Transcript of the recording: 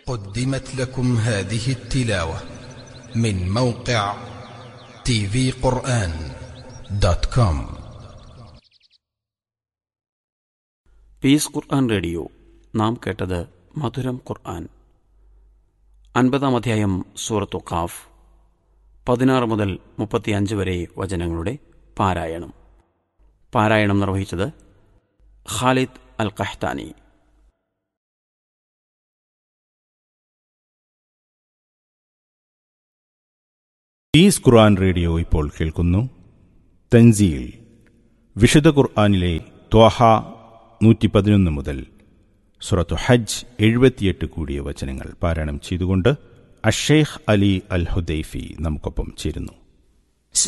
قدمت لكم هذه التلاوة من موقع تي في قرآن دوت كوم piece Quran radio നാം കേട്ടത് മധുരം ഖുർആൻ അൻപതാം അധ്യായം സൂറത്തു ഖാഫ് പതിനാറ് മുതൽ മുപ്പത്തിയഞ്ച് വരെ വചനങ്ങളുടെ പാരായണം പാരായണം നിർവഹിച്ചത് Khalid al Qahtani peace Quran radio ഇപ്പോൾ കേൾക്കുന്നു തൻസീൽ വിശുദ്ധ ഖുർആനിലെ ത്വാഹ നൂറ്റി പതിനൊന്ന് മുതൽ സുറത്തു ഹജ്ജ് എഴുപത്തിയെട്ട് കൂടിയ വചനങ്ങൾ പാരായണം ചെയ്തുകൊണ്ട് അഷേഖ് അലി അൽ ഹുദൈഫി നമുക്കൊപ്പം ചേരുന്നു